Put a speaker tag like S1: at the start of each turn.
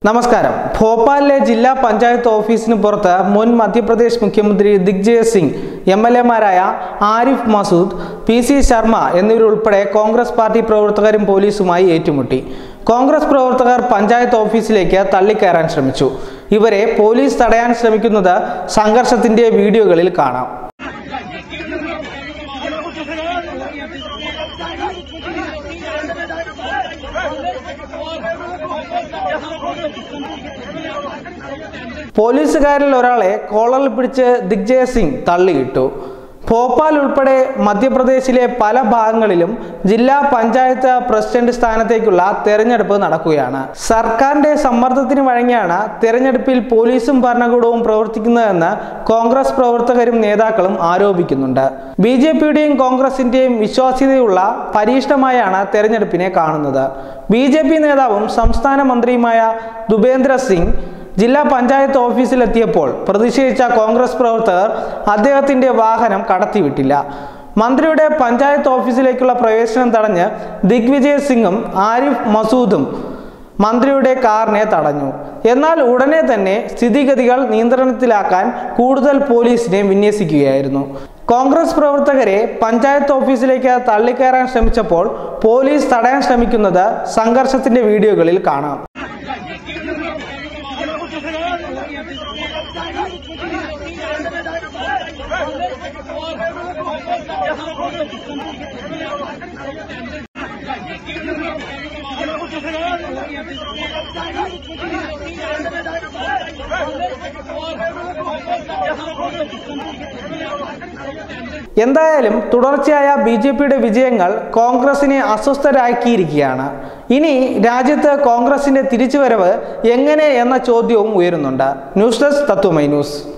S1: നമസ്കാരം ഭോപ്പാലിലെ ജില്ലാ പഞ്ചായത്ത് ഓഫീസിന് പുറത്ത് മുൻ മധ്യപ്രദേശ് മുഖ്യമന്ത്രി ദിഗ്വിജയ് സിംഗ് എം എൽ എമാരായ ആരിഫ് മസൂദ് പി സി ശർമ്മ എന്നിവരുൾപ്പെടെ കോൺഗ്രസ് പാർട്ടി പ്രവർത്തകരും പോലീസുമായി ഏറ്റുമുട്ടി കോൺഗ്രസ് പ്രവർത്തകർ പഞ്ചായത്ത് ഓഫീസിലേക്ക് തള്ളിക്കയറാൻ ശ്രമിച്ചു ഇവരെ പോലീസ് തടയാൻ ശ്രമിക്കുന്നത് സംഘർഷത്തിന്റെ വീഡിയോകളിൽ കാണാം പോലീസുകാരിൽ ഒരാളെ കോളറിൽ പിടിച്ച് ദിഗ്ജയ് സിംഗ് തള്ളിയിട്ടു ഭോപ്പാൽ ഉൾപ്പെടെ മധ്യപ്രദേശിലെ പല ഭാഗങ്ങളിലും ജില്ലാ പഞ്ചായത്ത് പ്രസിഡന്റ് സ്ഥാനത്തേക്കുള്ള തെരഞ്ഞെടുപ്പ് നടക്കുകയാണ് സർക്കാരിന്റെ സമ്മർദ്ദത്തിന് വഴങ്ങിയാണ് തെരഞ്ഞെടുപ്പിൽ പോലീസും ഭരണകൂടവും പ്രവർത്തിക്കുന്നതെന്ന് കോൺഗ്രസ് പ്രവർത്തകരും നേതാക്കളും ആരോപിക്കുന്നുണ്ട് ബി ജെ പിയുടെയും കോൺഗ്രസിന്റെയും വിശ്വാസ്യതയുള്ള പരീക്ഷണമായാണ് തെരഞ്ഞെടുപ്പിനെ കാണുന്നത് ബി ജെ പി നേതാവും സംസ്ഥാന മന്ത്രിയുമായ ദുബേന്ദ്ര സിംഗ് ജില്ലാ പഞ്ചായത്ത് ഓഫീസിലെത്തിയപ്പോൾ പ്രതിഷേധിച്ച കോൺഗ്രസ് പ്രവർത്തകർ അദ്ദേഹത്തിന്റെ വാഹനം കടത്തിവിട്ടില്ല മന്ത്രിയുടെ പഞ്ചായത്ത് ഓഫീസിലേക്കുള്ള പ്രവേശനം തടഞ്ഞ് ദിഗ്വിജയ് സിംഗും ആരിഫ് മസൂദും മന്ത്രിയുടെ കാറിനെ തടഞ്ഞു എന്നാൽ ഉടനെ തന്നെ സ്ഥിതിഗതികൾ നിയന്ത്രണത്തിലാക്കാൻ കൂടുതൽ പോലീസിനെ വിന്യസിക്കുകയായിരുന്നു കോൺഗ്രസ് പ്രവർത്തകരെ പഞ്ചായത്ത് ഓഫീസിലേക്ക് തള്ളിക്കയറാൻ ശ്രമിച്ചപ്പോൾ പോലീസ് തടയാൻ ശ്രമിക്കുന്നത് സംഘർഷത്തിന്റെ വീഡിയോകളിൽ കാണാം എന്തായാലും തുടർച്ചയായ ബി ജെ പിയുടെ വിജയങ്ങൾ കോൺഗ്രസിനെ അസ്വസ്ഥരാക്കിയിരിക്കുകയാണ് ഇനി രാജ്യത്ത് കോൺഗ്രസിന്റെ തിരിച്ചുവരവ് എങ്ങനെ എന്ന ചോദ്യവും ഉയരുന്നുണ്ട് ന്യൂസ് ഡെസ്ക് തത്വമൈ ന്യൂസ്